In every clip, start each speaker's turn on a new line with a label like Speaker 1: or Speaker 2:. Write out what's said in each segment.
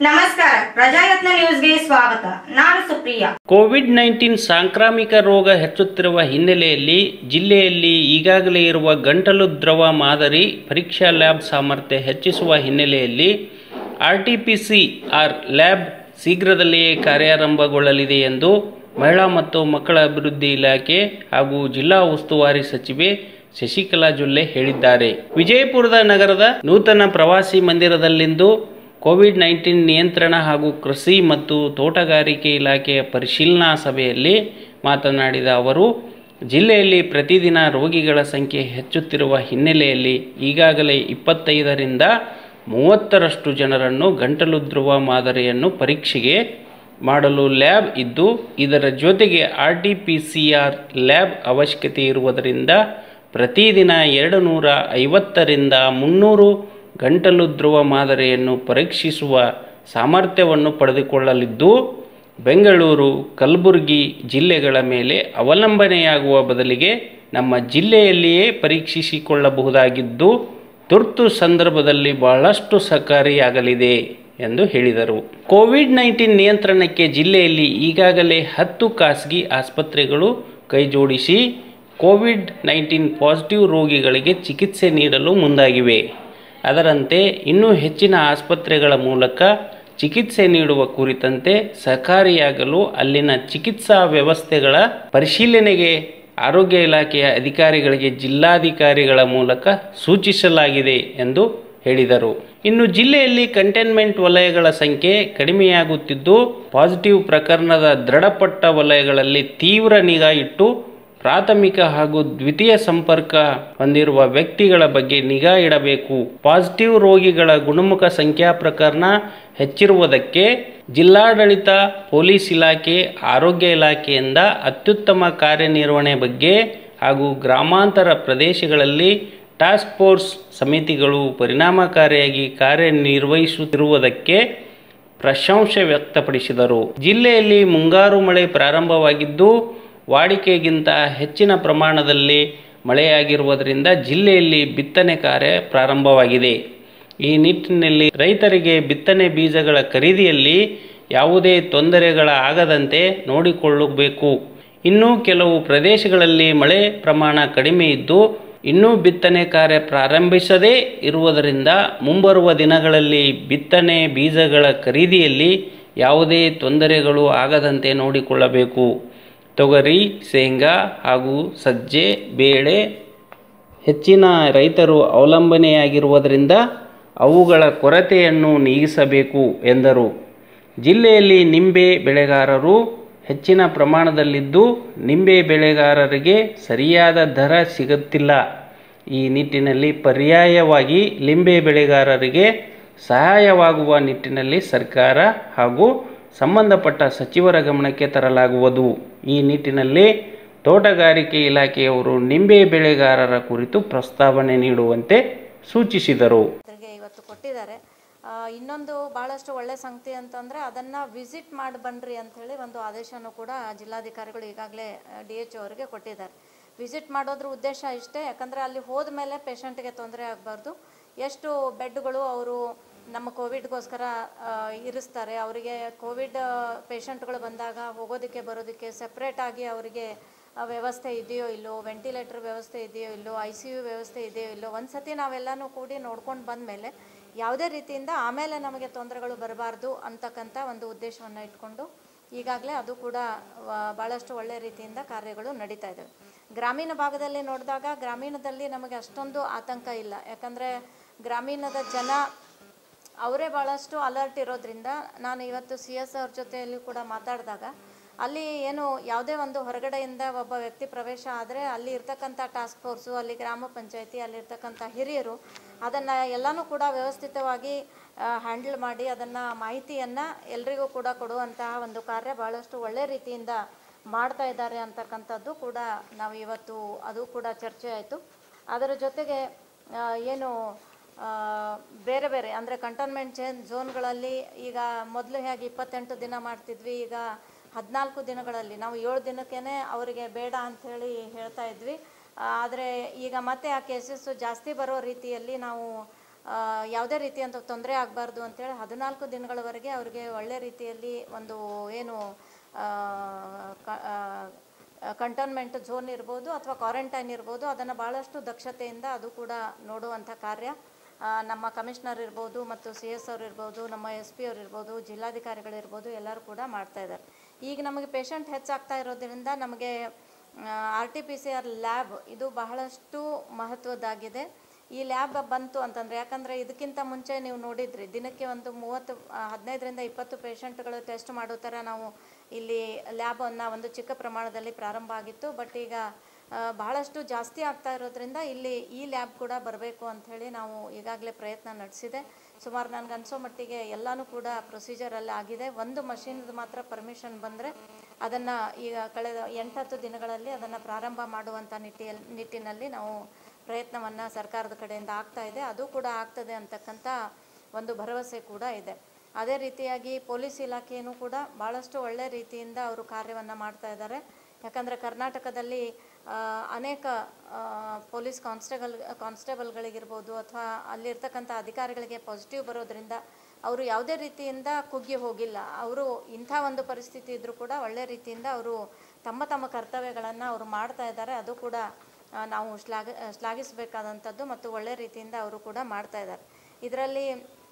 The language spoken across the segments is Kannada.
Speaker 1: ನಮಸ್ಕಾರ ಪ್ರಜಾಯತ್ನ ನ್ಯೂಸ್ಗೆ ಸ್ವಾಗತ ನಾನು ಸುಪ್ರಿಯಾ
Speaker 2: ಕೋವಿಡ್ ನೈನ್ಟೀನ್ ಸಾಂಕ್ರಾಮಿಕ ರೋಗ ಹೆಚ್ಚುತ್ತಿರುವ ಹಿನ್ನೆಲೆಯಲ್ಲಿ ಜಿಲ್ಲೆಯಲ್ಲಿ ಈಗಾಗಲೇ ಇರುವ ಗಂಟಲು ದ್ರವ ಮಾದರಿ ಪರೀಕ್ಷಾ ಲ್ಯಾಬ್ ಸಾಮರ್ಥ್ಯ ಹೆಚ್ಚಿಸುವ ಹಿನ್ನೆಲೆಯಲ್ಲಿ ಆರ್ ಲ್ಯಾಬ್ ಶೀಘ್ರದಲ್ಲಿಯೇ ಕಾರ್ಯಾರಂಭಗೊಳ್ಳಲಿದೆ ಎಂದು ಮಹಿಳಾ ಮತ್ತು ಮಕ್ಕಳ ಅಭಿವೃದ್ಧಿ ಇಲಾಖೆ ಹಾಗೂ ಜಿಲ್ಲಾ ಉಸ್ತುವಾರಿ ಸಚಿವೆ ಶಶಿಕಲಾ ಜೊಲ್ಲೆ ಹೇಳಿದ್ದಾರೆ ವಿಜಯಪುರದ ನಗರದ ನೂತನ ಪ್ರವಾಸಿ ಮಂದಿರದಲ್ಲಿಂದು ಕೋವಿಡ್ ನೈನ್ಟೀನ್ ನಿಯಂತ್ರಣ ಹಾಗೂ ಕೃಷಿ ಮತ್ತು ತೋಟಗಾರಿಕೆ ಇಲಾಖೆಯ ಪರಿಶೀಲನಾ ಸಭೆಯಲ್ಲಿ ಮಾತನಾಡಿದ ಅವರು ಜಿಲ್ಲೆಯಲ್ಲಿ ಪ್ರತಿದಿನ ರೋಗಿಗಳ ಸಂಖ್ಯೆ ಹೆಚ್ಚುತ್ತಿರುವ ಹಿನ್ನೆಲೆಯಲ್ಲಿ ಈಗಾಗಲೇ ಇಪ್ಪತ್ತೈದರಿಂದ ಮೂವತ್ತರಷ್ಟು ಜನರನ್ನು ಗಂಟಲು ದ್ರವ ಮಾದರಿಯನ್ನು ಪರೀಕ್ಷೆಗೆ ಮಾಡಲು ಲ್ಯಾಬ್ ಇದ್ದು ಇದರ ಜೊತೆಗೆ R T P C R lab ಅವಶ್ಯಕತೆ ಇರುವುದರಿಂದ ಪ್ರತಿದಿನ ಎರಡು ನೂರ ಐವತ್ತರಿಂದ ಮುನ್ನೂರು ಗಂಟಲು ದ್ರವ ಮಾದರಿಯನ್ನು ಪರೀಕ್ಷಿಸುವ ಸಾಮರ್ಥ್ಯವನ್ನು ಪಡೆದುಕೊಳ್ಳಲಿದ್ದು ಬೆಂಗಳೂರು ಕಲಬುರಗಿ ಜಿಲ್ಲೆಗಳ ಮೇಲೆ ಅವಲಂಬನೆಯಾಗುವ ಬದಲಿಗೆ ನಮ್ಮ ಜಿಲ್ಲೆಯಲ್ಲಿಯೇ ಪರೀಕ್ಷಿಸಿಕೊಳ್ಳಬಹುದಾಗಿದ್ದು ತುರ್ತು ಸಂದರ್ಭದಲ್ಲಿ ಬಹಳಷ್ಟು ಸಹಕಾರಿಯಾಗಲಿದೆ ಎಂದು ಹೇಳಿದರು ಕೋವಿಡ್ ನೈನ್ಟೀನ್ ನಿಯಂತ್ರಣಕ್ಕೆ ಜಿಲ್ಲೆಯಲ್ಲಿ ಈಗಾಗಲೇ ಹತ್ತು ಖಾಸಗಿ ಆಸ್ಪತ್ರೆಗಳು ಕೈಜೋಡಿಸಿ ಕೋವಿಡ್ ನೈನ್ಟೀನ್ ಪಾಸಿಟಿವ್ ರೋಗಿಗಳಿಗೆ ಚಿಕಿತ್ಸೆ ನೀಡಲು ಮುಂದಾಗಿವೆ ಅದರಂತೆ ಇನ್ನೂ ಹೆಚ್ಚಿನ ಆಸ್ಪತ್ರೆಗಳ ಮೂಲಕ ಚಿಕಿತ್ಸೆ ನೀಡುವ ಕುರಿತಂತೆ ಸಹಕಾರಿಯಾಗಲು ಅಲ್ಲಿನ ಚಿಕಿತ್ಸಾ ವ್ಯವಸ್ಥೆಗಳ ಪರಿಶೀಲನೆಗೆ ಆರೋಗ್ಯ ಇಲಾಖೆಯ ಅಧಿಕಾರಿಗಳಿಗೆ ಜಿಲ್ಲಾಧಿಕಾರಿಗಳ ಮೂಲಕ ಸೂಚಿಸಲಾಗಿದೆ ಎಂದು ಹೇಳಿದರು ಇನ್ನು ಜಿಲ್ಲೆಯಲ್ಲಿ ಕಂಟೈನ್ಮೆಂಟ್ ವಲಯಗಳ ಸಂಖ್ಯೆ ಕಡಿಮೆಯಾಗುತ್ತಿದ್ದು ಪಾಸಿಟಿವ್ ಪ್ರಕರಣದ ದೃಢಪಟ್ಟ ವಲಯಗಳಲ್ಲಿ ತೀವ್ರ ನಿಗಾ ಇಟ್ಟು ಪ್ರಾಥಮಿಕ ಹಾಗೂ ದ್ವಿತೀಯ ಸಂಪರ್ಕ ಹೊಂದಿರುವ ವ್ಯಕ್ತಿಗಳ ಬಗ್ಗೆ ನಿಗಾ ಇಡಬೇಕು ಪಾಸಿಟಿವ್ ರೋಗಿಗಳ ಗುಣಮುಖ ಸಂಖ್ಯಾ ಪ್ರಕರಣ ಹೆಚ್ಚಿರುವುದಕ್ಕೆ ಜಿಲ್ಲಾಡಳಿತ ಪೊಲೀಸ್ ಇಲಾಖೆ ಆರೋಗ್ಯ ಇಲಾಖೆಯಿಂದ ಅತ್ಯುತ್ತಮ ಕಾರ್ಯನಿರ್ವಹಣೆ ಬಗ್ಗೆ ಹಾಗೂ ಗ್ರಾಮಾಂತರ ಪ್ರದೇಶಗಳಲ್ಲಿ ಟಾಸ್ಕ್ ಫೋರ್ಸ್ ಸಮಿತಿಗಳು ಪರಿಣಾಮಕಾರಿಯಾಗಿ ಕಾರ್ಯನಿರ್ವಹಿಸುತ್ತಿರುವುದಕ್ಕೆ ಪ್ರಶಂಸೆ ವ್ಯಕ್ತಪಡಿಸಿದರು ಜಿಲ್ಲೆಯಲ್ಲಿ ಮುಂಗಾರು ಮಳೆ ಪ್ರಾರಂಭವಾಗಿದ್ದು ವಾಡಿಕೆಗಿಂತ ಹೆಚ್ಚಿನ ಪ್ರಮಾಣದಲ್ಲಿ ಮಳೆಯಾಗಿರುವುದರಿಂದ ಜಿಲ್ಲೆಯಲ್ಲಿ ಬಿತ್ತನೆ ಕಾರ್ಯ ಪ್ರಾರಂಭವಾಗಿದೆ ಈ ನಿಟ್ಟಿನಲ್ಲಿ ರೈತರಿಗೆ ಬಿತ್ತನೆ ಬೀಜಗಳ ಖರೀದಿಯಲ್ಲಿ ಯಾವುದೇ ತೊಂದರೆಗಳ ಆಗದಂತೆ ನೋಡಿಕೊಳ್ಳಬೇಕು ಇನ್ನೂ ಕೆಲವು ಪ್ರದೇಶಗಳಲ್ಲಿ ಮಳೆ ಪ್ರಮಾಣ ಕಡಿಮೆ ಇದ್ದು ಇನ್ನೂ ಬಿತ್ತನೆ ಕಾರ್ಯ ಪ್ರಾರಂಭಿಸದೇ ಇರುವುದರಿಂದ ಮುಂಬರುವ ದಿನಗಳಲ್ಲಿ ಬಿತ್ತನೆ ಬೀಜಗಳ ಖರೀದಿಯಲ್ಲಿ ಯಾವುದೇ ತೊಂದರೆಗಳು ಆಗದಂತೆ ನೋಡಿಕೊಳ್ಳಬೇಕು ತೊಗರಿ ಶೇಂಗಾ ಹಾಗೂ ಸಜ್ಜೆ ಬೇಳೆ ಹೆಚ್ಚಿನ ರೈತರು ಅವಲಂಬನೆಯಾಗಿರುವುದರಿಂದ ಅವುಗಳ ಕೊರತೆಯನ್ನು ನೀಗಿಸಬೇಕು ಎಂದರು ಜಿಲ್ಲೆಯಲ್ಲಿ ನಿಂಬೆ ಬೆಳೆಗಾರರು ಹೆಚ್ಚಿನ ಪ್ರಮಾಣದಲ್ಲಿದ್ದು ನಿಂಬೆ ಬೆಳೆಗಾರರಿಗೆ ಸರಿಯಾದ ದರ ಸಿಗುತ್ತಿಲ್ಲ ಈ ನಿಟ್ಟಿನಲ್ಲಿ ಪರ್ಯಾಯವಾಗಿ ಲಿಂಬೆ ಬೆಳೆಗಾರರಿಗೆ ಸಹಾಯವಾಗುವ ನಿಟ್ಟಿನಲ್ಲಿ ಸರ್ಕಾರ ಹಾಗೂ ಸಂಬಂಧಪಟ್ಟ ಸಚಿವರ ಗಮನಕ್ಕೆ ತರಲಾಗುವುದು ಈ ನಿಟ್ಟಿನಲ್ಲಿ ತೋಟಗಾರಿಕೆ ಇಲಾಖೆಯವರು ನಿಂಬೆ ಬೆಳೆಗಾರರ ಕುರಿತು ಪ್ರಸ್ತಾವನೆ ನೀಡುವಂತೆ ಸೂಚಿಸಿದರು
Speaker 3: ರೈತರಿಗೆ ಇವತ್ತು ಕೊಟ್ಟಿದ್ದಾರೆ ಆ, ಇನ್ನೊಂದು ಭಾಳಷ್ಟು ಒಳ್ಳೆ ಸಂಗತಿ ಅಂತಂದರೆ ಅದನ್ನು ವಿಸಿಟ್ ಮಾಡಿ ಬನ್ನಿರಿ ಅಂಥೇಳಿ ಒಂದು ಆದೇಶನೂ ಕೂಡ ಜಿಲ್ಲಾಧಿಕಾರಿಗಳು ಈಗಾಗಲೇ ಡಿ ಎಚ್ ಅವರಿಗೆ ಕೊಟ್ಟಿದ್ದಾರೆ ವಿಸಿಟ್ ಮಾಡೋದ್ರ ಉದ್ದೇಶ ಇಷ್ಟೇ ಯಾಕಂದರೆ ಅಲ್ಲಿ ಹೋದ ಮೇಲೆ ಪೇಷಂಟ್ಗೆ ತೊಂದರೆ ಆಗಬಾರ್ದು ಎಷ್ಟು ಬೆಡ್ಗಳು ಅವರು ನಮ್ಮ ಕೋವಿಡ್ಗೋಸ್ಕರ ಆ, ಇರಿಸ್ತಾರೆ ಅವರಿಗೆ ಕೋವಿಡ್ ಪೇಷಂಟ್ಗಳು ಬಂದಾಗ ಹೋಗೋದಕ್ಕೆ ಬರೋದಕ್ಕೆ ಸೆಪ್ರೇಟಾಗಿ ಅವರಿಗೆ ಆ ವ್ಯವಸ್ಥೆ ಇದೆಯೋ ಇಲ್ಲೋ ವೆಂಟಿಲೇಟರ್ ವ್ಯವಸ್ಥೆ ಇದೆಯೋ ಇಲ್ಲೋ ಐ ಸಿ ಯು ವ್ಯವಸ್ಥೆ ಇದೆಯೋ ಇಲ್ಲೋ ಒಂದು ಸತಿ ನಾವೆಲ್ಲನೂ ಕೂಡಿ ನೋಡ್ಕೊಂಡು ಬಂದಮೇಲೆ ಯಾವುದೇ ರೀತಿಯಿಂದ ಆಮೇಲೆ ನಮಗೆ ತೊಂದರೆಗಳು ಬರಬಾರ್ದು ಅಂತಕ್ಕಂಥ ಒಂದು ಉದ್ದೇಶವನ್ನು ಇಟ್ಕೊಂಡು ಈಗಾಗಲೇ ಅದು ಕೂಡ ವ- ಭಾಳಷ್ಟು ಒಳ್ಳೆಯ ರೀತಿಯಿಂದ ಕಾರ್ಯಗಳು ನಡೀತಾ ಇದ್ದಾವೆ ಗ್ರಾಮೀಣ ಭಾಗದಲ್ಲಿ ನೋಡಿದಾಗ ಗ್ರಾಮೀಣದಲ್ಲಿ ನಮಗೆ ಅಷ್ಟೊಂದು ಆತಂಕ ಇಲ್ಲ ಯಾಕಂದರೆ ಗ್ರಾಮೀಣದ ಜನ ಅವರೇ ಭಾಳಷ್ಟು ಅಲರ್ಟ್ ಇರೋದ್ರಿಂದ ನಾನು ಇವತ್ತು ಸಿ ಎಸ್ ಅವ್ರ ಜೊತೆಯಲ್ಲಿ ಕೂಡ ಮಾತಾಡಿದಾಗ ಅಲ್ಲಿ ಏನು ಯಾವುದೇ ಒಂದು ಹೊರಗಡೆಯಿಂದ ಒಬ್ಬ ವ್ಯಕ್ತಿ ಪ್ರವೇಶ ಆದರೆ ಅಲ್ಲಿ ಇರ್ತಕ್ಕಂಥ ಟಾಸ್ಕ್ ಫೋರ್ಸು ಅಲ್ಲಿ ಗ್ರಾಮ ಪಂಚಾಯತಿ ಅಲ್ಲಿರ್ತಕ್ಕಂಥ ಹಿರಿಯರು ಅದನ್ನು ಎಲ್ಲನೂ ಕೂಡ ವ್ಯವಸ್ಥಿತವಾಗಿ ಹ್ಯಾಂಡಲ್ ಮಾಡಿ ಅದನ್ನು ಮಾಹಿತಿಯನ್ನು ಎಲ್ರಿಗೂ ಕೂಡ ಕೊಡುವಂತಹ ಒಂದು ಕಾರ್ಯ ಭಾಳಷ್ಟು ಒಳ್ಳೆ ರೀತಿಯಿಂದ ಮಾಡ್ತಾ ಇದ್ದಾರೆ ಅಂತಕ್ಕಂಥದ್ದು ಕೂಡ ನಾವು ಇವತ್ತು ಅದು ಕೂಡ ಚರ್ಚೆ ಆಯಿತು ಅದರ ಜೊತೆಗೆ ಆ, ಏನು ಆ, ಬೇರೆ ಬೇರೆ ಅಂದರೆ ಕಂಟೋನ್ಮೆಂಟ್ ಚೇನ್ ಝೋನ್ಗಳಲ್ಲಿ ಈಗ ಮೊದಲು ಹೇಗೆ ಇಪ್ಪತ್ತೆಂಟು ದಿನ ಮಾಡ್ತಿದ್ವಿ ಈಗ ಹದಿನಾಲ್ಕು ದಿನಗಳಲ್ಲಿ ನಾವು ಏಳು ದಿನಕ್ಕೇ ಅವರಿಗೆ ಬೇಡ ಅಂಥೇಳಿ ಹೇಳ್ತಾ ಇದ್ವಿ ಆದರೆ ಈಗ ಮತ್ತೆ ಆ ಕೇಸಸ್ಸು ಜಾಸ್ತಿ ಬರೋ ರೀತಿಯಲ್ಲಿ ನಾವು ಆ, ಯಾವುದೇ ರೀತಿಯಂಥ ತೊಂದರೆ ಆಗಬಾರ್ದು ಅಂತೇಳಿ ಹದಿನಾಲ್ಕು ದಿನಗಳವರೆಗೆ ಅವ್ರಿಗೆ ಒಳ್ಳೆ ರೀತಿಯಲ್ಲಿ ಒಂದು ಏನು ಆ, ಕ- ಆ, ಕಂಟೋನ್ಮೆಂಟ್ ಝೋನ್ ಇರ್ಬೋದು ಅಥವಾ ಕ್ವಾರಂಟೈನ್ ಇರ್ಬೋದು ಅದನ್ನು ಭಾಳಷ್ಟು ದಕ್ಷತೆಯಿಂದ ಅದು ಕೂಡ ನೋಡುವಂಥ ಕಾರ್ಯ ಆ, ನಮ್ಮ ಕಮಿಷನರ್ ಇರ್ಬೋದು ಮತ್ತು ಸಿ ಎಸ್ ಅವ್ರು ಇರ್ಬೋದು ನಮ್ಮ ಎಸ್ ಪಿ ಅವ್ರು ಇರ್ಬೋದು ಜಿಲ್ಲಾಧಿಕಾರಿಗಳಿರ್ಬೋದು ಎಲ್ಲರೂ ಕೂಡ ಮಾಡ್ತಾ ಇದ್ದಾರೆ ಈಗ ನಮಗೆ ಪೇಷಂಟ್ ಹೆಚ್ಚಾಗ್ತಾ ಇರೋದ್ರಿಂದ ನಮಗೆ R T P C R lab ಇದು ಬಹಳಷ್ಟು ಮಹತ್ವದ್ದಾಗಿದೆ ಈ ಲ್ಯಾಬ್ ಬಂತು ಅಂತಂದರೆ ಯಾಕಂದರೆ ಇದಕ್ಕಿಂತ ಮುಂಚೆ ನೀವು ನೋಡಿದ್ರಿ ದಿನಕ್ಕೆ ಒಂದು ಮೂವತ್ತು ಆ, ಹದಿನೈದರಿಂದ ಇಪ್ಪತ್ತು ಪೇಷಂಟ್ಗಳು ಟೆಸ್ಟ್ ಮಾಡೋ ಥರ ನಾವು ಇಲ್ಲಿ ಲ್ಯಾಬನ್ನು ಒಂದು ಚಿಕ್ಕ ಪ್ರಮಾಣದಲ್ಲಿ ಪ್ರಾರಂಭ ಆಗಿತ್ತು ಬಟ್ ಈಗ ಆ, ಬಹಳಷ್ಟು ಜಾಸ್ತಿ ಆಗ್ತಾ ಇರೋದ್ರಿಂದ ಇಲ್ಲಿ ಈ ಲ್ಯಾಬ್ ಕೂಡ ಬರಬೇಕು ಅಂಥೇಳಿ ನಾವು ಈಗಾಗಲೇ ಪ್ರಯತ್ನ ನಡೆಸಿದೆ ಸುಮಾರು ನನಗೆ ಅನಿಸೋ ಮಟ್ಟಿಗೆ ಎಲ್ಲನೂ ಕೂಡ ಪ್ರೊಸೀಜರಲ್ಲಿ ಆಗಿದೆ ಒಂದು ಮಷಿನ್ದು ಮಾತ್ರ ಪರ್ಮಿಷನ್ ಬಂದರೆ ಅದನ್ನು ಈಗ ಕಳೆದ ಎಂಟತ್ತು ದಿನಗಳಲ್ಲಿ ಅದನ್ನು ಪ್ರಾರಂಭ ಮಾಡುವಂಥ ನಿಟ್ಟಿಯಲ್ಲಿ ನಿಟ್ಟಿನಲ್ಲಿ ನಾವು ಪ್ರಯತ್ನವನ್ನು ಸರ್ಕಾರದ ಕಡೆಯಿಂದ ಆಗ್ತಾ ಇದೆ ಅದು ಕೂಡ ಆಗ್ತದೆ ಅಂತಕ್ಕಂಥ ಒಂದು ಭರವಸೆ ಕೂಡ ಇದೆ ಅದೇ ರೀತಿಯಾಗಿ ಪೊಲೀಸ್ ಇಲಾಖೆಯೂ ಕೂಡ ಭಾಳಷ್ಟು ಒಳ್ಳೆ ರೀತಿಯಿಂದ ಅವರು ಕಾರ್ಯವನ್ನು ಮಾಡ್ತಾ ಇದ್ದಾರೆ ಯಾಕಂದರೆ ಕರ್ನಾಟಕದಲ್ಲಿ ಆ, ಅನೇಕ ಆ, ಪೊಲೀಸ್ ಕಾನ್ಸ್ಟೇಬಲ್ ಕಾನ್ಸ್ಟೇಬಲ್ಗಳಿಗಿರ್ಬೋದು ಅಥವಾ ಅಲ್ಲಿರ್ತಕ್ಕಂಥ ಅಧಿಕಾರಿಗಳಿಗೆ ಪಾಸಿಟಿವ್ ಬರೋದ್ರಿಂದ ಅವರು ಯಾವುದೇ ರೀತಿಯಿಂದ ಕುಗ್ಗಿ ಹೋಗಿಲ್ಲ ಅವರು ಇಂಥ ಒಂದು ಪರಿಸ್ಥಿತಿ ಇದ್ದರೂ ಕೂಡ ಒಳ್ಳೆ ರೀತಿಯಿಂದ ಅವರು ತಮ್ಮ ತಮ್ಮ ಕರ್ತವ್ಯಗಳನ್ನು ಅವರು ಮಾಡ್ತಾ ಇದ್ದಾರೆ ಅದು ಕೂಡ ಆ, ನಾವು ಶ್ಲಾಘ ಶ್ಲಾಘಿಸಬೇಕಾದಂಥದ್ದು ಮತ್ತು ಒಳ್ಳೆ ರೀತಿಯಿಂದ ಅವರು ಕೂಡ ಮಾಡ್ತಾ ಇದ್ದಾರೆ ಇದರಲ್ಲಿ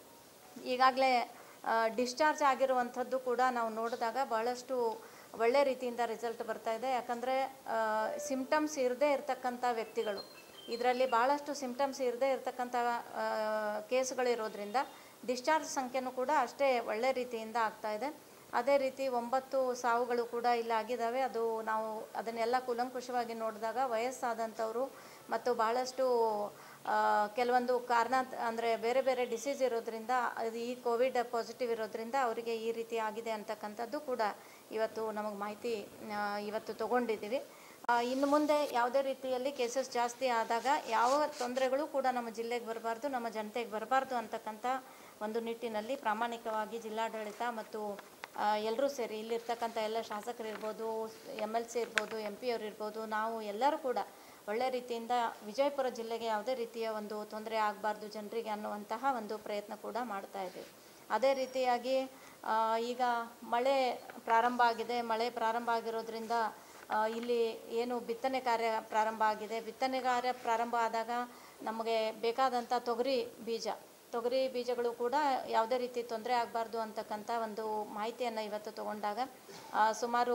Speaker 3: ಈಗಾಗಲೇ ಡಿಸ್ಚಾರ್ಜ್ ಆಗಿರುವಂಥದ್ದು ಕೂಡ ನಾವು ನೋಡಿದಾಗ ಭಾಳಷ್ಟು ಒಳ್ಳೆ ರೀತಿಯಿಂದ ರಿಸಲ್ಟ್ ಬರ್ತಾ ಇದೆ ಯಾಕಂದರೆ ಸಿಮ್ಟಮ್ಸ್ ಇರದೇ ಇರತಕ್ಕಂಥ ವ್ಯಕ್ತಿಗಳು ಇದರಲ್ಲಿ ಭಾಳಷ್ಟು ಸಿಮ್ಟಮ್ಸ್ ಇರದೇ ಇರತಕ್ಕಂಥ ಕೇಸ್ಗಳಿರೋದ್ರಿಂದ ಡಿಸ್ಚಾರ್ಜ್ ಸಂಖ್ಯೆನೂ ಕೂಡ ಅಷ್ಟೇ ಒಳ್ಳೆ ರೀತಿಯಿಂದ ಆಗ್ತಾ ಇದೆ ಅದೇ ರೀತಿ ಒಂಬತ್ತು ಸಾವುಗಳು ಕೂಡ ಇಲ್ಲಿ ಆಗಿದ್ದಾವೆ ಅದು ನಾವು ಅದನ್ನೆಲ್ಲ ಕೂಲಂಕುಷವಾಗಿ ನೋಡಿದಾಗ ವಯಸ್ಸಾದಂಥವರು ಮತ್ತು ಭಾಳಷ್ಟು ಆ, ಕೆಲವೊಂದು ಕಾರಣ ಅಂದರೆ ಬೇರೆ ಬೇರೆ ಡಿಸೀಸ್ ಇರೋದ್ರಿಂದ ಅದು ಈ ಕೋವಿಡ್ ಪಾಸಿಟಿವ್ ಇರೋದ್ರಿಂದ ಅವರಿಗೆ ಈ ರೀತಿ ಆಗಿದೆ ಅಂತಕ್ಕಂಥದ್ದು ಕೂಡ ಇವತ್ತು ನಮಗೆ ಮಾಹಿತಿ ಆ, ಇವತ್ತು ತಗೊಂಡಿದ್ದೀವಿ ಆ, ಇನ್ನು ಮುಂದೆ ಯಾವುದೇ ರೀತಿಯಲ್ಲಿ ಕೇಸಸ್ ಜಾಸ್ತಿ ಆದಾಗ ಯಾವ ತೊಂದರೆಗಳು ಕೂಡ ನಮ್ಮ ಜಿಲ್ಲೆಗೆ ಬರಬಾರ್ದು ನಮ್ಮ ಜನತೆಗೆ ಬರಬಾರ್ದು ಅಂತಕ್ಕಂಥ ಒಂದು ನಿಟ್ಟಿನಲ್ಲಿ ಪ್ರಾಮಾಣಿಕವಾಗಿ ಜಿಲ್ಲಾಡಳಿತ ಮತ್ತು ಎಲ್ಲರೂ ಸೇರಿ ಇಲ್ಲಿರ್ತಕ್ಕಂಥ ಎಲ್ಲ ಶಾಸಕರು ಇರ್ಬೋದು ಎಮ್ ಎಲ್ ಸಿ ಇರ್ಬೋದು ಎಂ ಪಿ ಅವ್ರು ಇರ್ಬೋದು ನಾವು ಎಲ್ಲರೂ ಕೂಡ ಒಳ್ಳೆ ರೀತಿಯಿಂದ ವಿಜಯಪುರ ಜಿಲ್ಲೆಗೆ ಯಾವುದೇ ರೀತಿಯ ಒಂದು ತೊಂದರೆ ಆಗಬಾರ್ದು ಜನರಿಗೆ ಅನ್ನುವಂತಹ ಒಂದು ಪ್ರಯತ್ನ ಕೂಡ ಮಾಡ್ತಾ ಇದ್ದೀವಿ ಅದೇ ರೀತಿಯಾಗಿ ಆ, ಈಗ ಮಳೆ ಪ್ರಾರಂಭ ಆಗಿದೆ ಮಳೆ ಪ್ರಾರಂಭ ಆಗಿರೋದ್ರಿಂದ ಆ, ಇಲ್ಲಿ ಏನು ಬಿತ್ತನೆ ಕಾರ್ಯ ಪ್ರಾರಂಭ ಆಗಿದೆ ಬಿತ್ತನೆ ಕಾರ್ಯ ಪ್ರಾರಂಭ ಆದಾಗ ನಮಗೆ ಬೇಕಾದಂಥ ತೊಗರಿ ಬೀಜ ತೊಗರಿ ಬೀಜಗಳು ಕೂಡ ಯಾವುದೇ ರೀತಿ ತೊಂದರೆ ಆಗಬಾರ್ದು ಅಂತಕ್ಕಂಥ ಒಂದು ಮಾಹಿತಿಯನ್ನು ಇವತ್ತು ತಗೊಂಡಾಗ ಆ, ಸುಮಾರು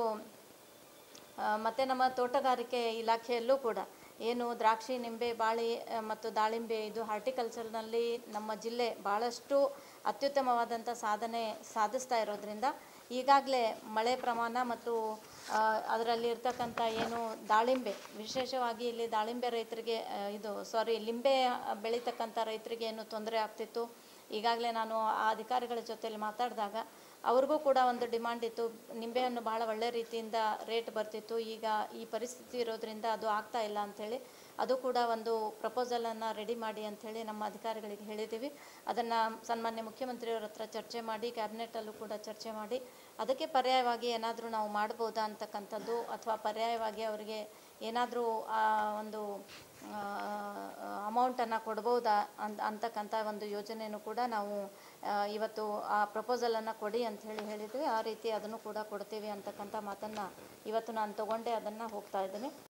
Speaker 3: ಆ, ಮತ್ತು ನಮ್ಮ ತೋಟಗಾರಿಕೆ ಇಲಾಖೆಯಲ್ಲೂ ಕೂಡ ಏನು ದ್ರಾಕ್ಷಿ ನಿಂಬೆ ಬಾಳೆ ಆ, ಮತ್ತು ದಾಳಿಂಬೆ ಇದು ಹಾರ್ಟಿಕಲ್ಚರ್ನಲ್ಲಿ ನಮ್ಮ ಜಿಲ್ಲೆ ಭಾಳಷ್ಟು ಅತ್ಯುತ್ತಮವಾದಂಥ ಸಾಧನೆ ಸಾಧಿಸ್ತಾ ಇರೋದ್ರಿಂದ ಈಗಾಗಲೇ ಮಳೆ ಪ್ರಮಾಣ ಮತ್ತು ಆ, ಅದರಲ್ಲಿ ಇರ್ತಕ್ಕಂಥ ಏನು ದಾಳಿಂಬೆ ವಿಶೇಷವಾಗಿ ಇಲ್ಲಿ ದಾಳಿಂಬೆ ರೈತರಿಗೆ ಆ, ಇದು ಸಾರಿ ಲಿಂಬೆ ಬೆಳೀತಕ್ಕಂಥ ರೈತರಿಗೆ ಏನು ತೊಂದರೆ ಆಗ್ತಿತ್ತು ಈಗಾಗಲೇ ನಾನು ಆ ಅಧಿಕಾರಿಗಳ ಜೊತೆಲಿ ಮಾತಾಡಿದಾಗ ಅವ್ರಿಗೂ ಕೂಡ ಒಂದು ಡಿಮಾಂಡ್ ಇತ್ತು ನಿಂಬೆಹಣ್ಣು ಭಾಳ ಒಳ್ಳೆ ರೀತಿಯಿಂದ ರೇಟ್ ಬರ್ತಿತ್ತು ಈಗ ಈ ಪರಿಸ್ಥಿತಿ ಇರೋದ್ರಿಂದ ಅದು ಆಗ್ತಾ ಇಲ್ಲ ಅಂಥೇಳಿ ಅದು ಕೂಡ ಒಂದು ಪ್ರಪೋಸಲನ್ನು ರೆಡಿ ಮಾಡಿ ಅಂಥೇಳಿ ನಮ್ಮ ಅಧಿಕಾರಿಗಳಿಗೆ ಹೇಳಿದ್ದೀವಿ ಅದನ್ನು ಸನ್ಮಾನ್ಯ ಮುಖ್ಯಮಂತ್ರಿಯವರ ಹತ್ರ ಚರ್ಚೆ ಮಾಡಿ ಕ್ಯಾಬಿನೆಟಲ್ಲೂ ಕೂಡ ಚರ್ಚೆ ಮಾಡಿ ಅದಕ್ಕೆ ಪರ್ಯಾಯವಾಗಿ ಏನಾದರೂ ನಾವು ಮಾಡ್ಬೋದಾ ಅಂತಕ್ಕಂಥದ್ದು ಅಥವಾ ಪರ್ಯಾಯವಾಗಿ ಅವರಿಗೆ ಏನಾದರೂ ಒಂದು ಅಮೌಂಟನ್ನು ಕೊಡ್ಬೋದಾ ಅಂತ ಅಂತಕ್ಕಂಥ ಒಂದು ಯೋಜನೆಯೂ ಕೂಡ ನಾವು ಆ, ಇವತ್ತು ಆ ಪ್ರಪೋಸಲನ್ನು ಕೊಡಿ ಅಂತ ಹೇಳಿ ಹೇಳಿದ್ವಿ ಆ ರೀತಿ ಅದನ್ನು ಕೂಡ ಕೊಡ್ತೀವಿ ಅಂತಕ್ಕಂಥ ಮಾತನ್ನು ಇವತ್ತು ನಾನು ತಗೊಂಡೆ ಅದನ್ನು ಹೋಗ್ತಾ ಇದ್ದೀನಿ